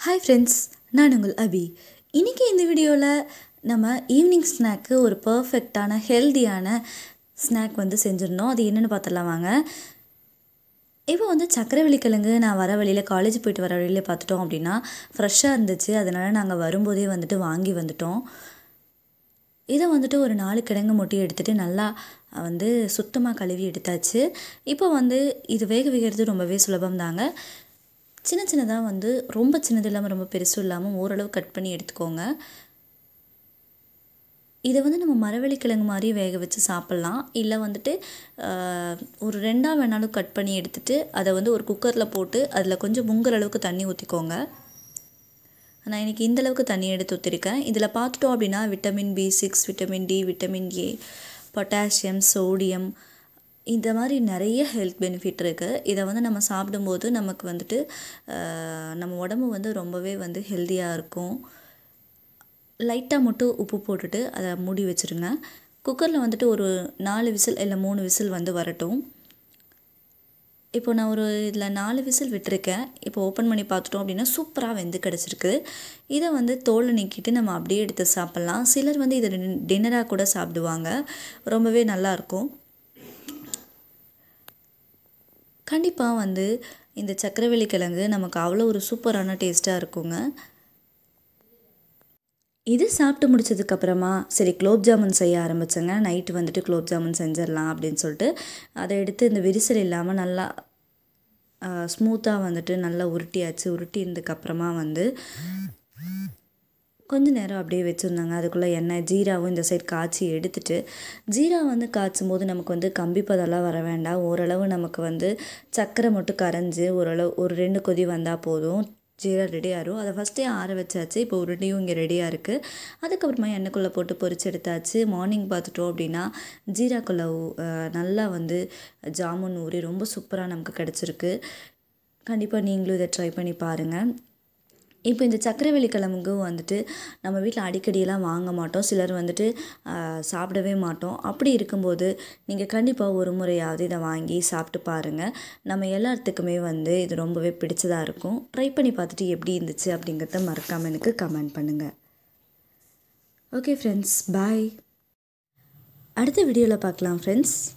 hi friends நான் உங்கள் அபி இன்றைக்கி இந்த வீடியோவில் நம்ம ஈவினிங் ஸ்நாக்கு ஒரு பர்ஃபெக்டான ஹெல்தியான ஸ்நாக் வந்து செஞ்சிருந்தோம் அது என்னென்னு பார்த்துடலாம் வாங்க இப்போ வந்து சக்கரவள்ளி கிழங்கு நான் வர வழியில் காலேஜ் போயிட்டு வர வழியில் பார்த்துட்டோம் அப்படின்னா ஃப்ரெஷ்ஷாக இருந்துச்சு அதனால் நாங்கள் வரும்போதே வந்துட்டு வாங்கி வந்துட்டோம் இதை வந்துட்டு ஒரு நாலு கிழங்கு மட்டும் எடுத்துகிட்டு நல்லா வந்து சுத்தமாக கழுவி எடுத்தாச்சு இப்போ வந்து இது வேக வைக்கிறது ரொம்பவே சுலபம் தாங்க சின்ன சின்னதாக வந்து ரொம்ப சின்னது இல்லாமல் ரொம்ப பெருசும் இல்லாமல் ஓரளவு கட் பண்ணி எடுத்துக்கோங்க இதை வந்து நம்ம மரவள்ளி கிழங்கு மாதிரி வேக வச்சு சாப்பிட்லாம் இல்லை வந்துட்டு ஒரு ரெண்டாக வேணாலும் கட் பண்ணி எடுத்துகிட்டு அதை வந்து ஒரு குக்கரில் போட்டு அதில் கொஞ்சம் முங்குற அளவுக்கு தண்ணி ஊற்றிக்கோங்க நான் இன்றைக்கி இந்த அளவுக்கு தண்ணி எடுத்து ஊற்றிருக்கேன் இதில் பார்த்துட்டோம் அப்படின்னா vitamin B six vitamin D vitamin A potassium sodium இந்த மாதிரி நிறைய ஹெல்த் பெனிஃபிட் இருக்குது இதை வந்து நம்ம சாப்பிடும்போது நமக்கு வந்துட்டு நம்ம உடம்பு வந்து ரொம்பவே வந்து ஹெல்த்தியாக இருக்கும் லைட்டாக மட்டும் உப்பு போட்டுட்டு அதை மூடி வச்சுருங்க குக்கரில் வந்துட்டு ஒரு நாலு விசில் இல்லை மூணு விசில் வந்து வரட்டும் இப்போ நான் ஒரு இதில் நாலு விசில் விட்டுருக்கேன் இப்போ ஓப்பன் பண்ணி பார்த்துட்டோம் அப்படின்னா சூப்பராக வெந்து கிடச்சிருக்கு இதை வந்து தோலை நீக்கிட்டு நம்ம அப்படியே எடுத்து சாப்பிட்லாம் சிலர் வந்து இதை டின்னராக கூட சாப்பிடுவாங்க ரொம்பவே நல்லாயிருக்கும் கண்டிப்பாக வந்து இந்த சக்கரவள்ளி கிழங்கு நமக்கு அவ்வளோ ஒரு சூப்பரான டேஸ்ட்டாக இருக்குங்க இது சாப்பிட்டு முடிச்சதுக்கப்புறமா சரி குலோப் ஜாமுன் செய்ய ஆரம்பித்தேங்க நைட்டு வந்துட்டு குலோப் ஜாமுன் செஞ்சிடலாம் அப்படின்னு சொல்லிட்டு அதை எடுத்து இந்த விரிசல் இல்லாமல் நல்லா ஸ்மூத்தாக வந்துட்டு நல்லா உருட்டியாச்சு உருட்டினதுக்கப்புறமா வந்து கொஞ்ச நேரம் அப்படியே வச்சுருந்தாங்க அதுக்குள்ளே எண்ணெய் ஜீராவும் இந்த சைடு காய்ச்சி எடுத்துட்டு ஜீரா வந்து காய்ச்சும் போது நமக்கு வந்து கம்பிப்பதெல்லாம் வர வேண்டாம் ஓரளவு நமக்கு வந்து சர்க்கரை மட்டும் கரைஞ்சி ஓரளவு ஒரு ரெண்டு கொதி வந்தால் போதும் ஜீரா ரெடி ஆகிரும் அதை ஃபஸ்ட்டே ஆற வச்சாச்சு இப்போ உருண்டையும் இங்கே ரெடியாக இருக்குது அதுக்கப்புறமா எண்ணெய்க்குள்ளே போட்டு பொரிச்சு எடுத்தாச்சு மார்னிங் பார்த்துட்டோம் அப்படின்னா ஜீராக்குள்ளே நல்லா வந்து ஜாமுன் ஊறி ரொம்ப சூப்பராக நமக்கு கிடச்சிருக்கு கண்டிப்பாக நீங்களும் இதை ட்ரை பண்ணி பாருங்கள் இப்போ இந்த சக்கரவள்ளி கிழங்கு வந்துட்டு நம்ம வீட்டில் அடிக்கடியெல்லாம் வாங்க மாட்டோம் சிலர் வந்துட்டு சாப்பிடவே மாட்டோம் அப்படி இருக்கும்போது நீங்கள் கண்டிப்பாக ஒரு முறையாவது இதை வாங்கி சாப்பிட்டு பாருங்கள் நம்ம எல்லாத்துக்குமே வந்து இது ரொம்பவே பிடிச்சதாக இருக்கும் ட்ரை பண்ணி பார்த்துட்டு எப்படி இருந்துச்சு அப்படிங்கிறத மறக்காமல் எனக்கு கமெண்ட் பண்ணுங்கள் ஓகே ஃப்ரெண்ட்ஸ் பாய் அடுத்த வீடியோவில் பார்க்கலாம் ஃப்ரெண்ட்ஸ்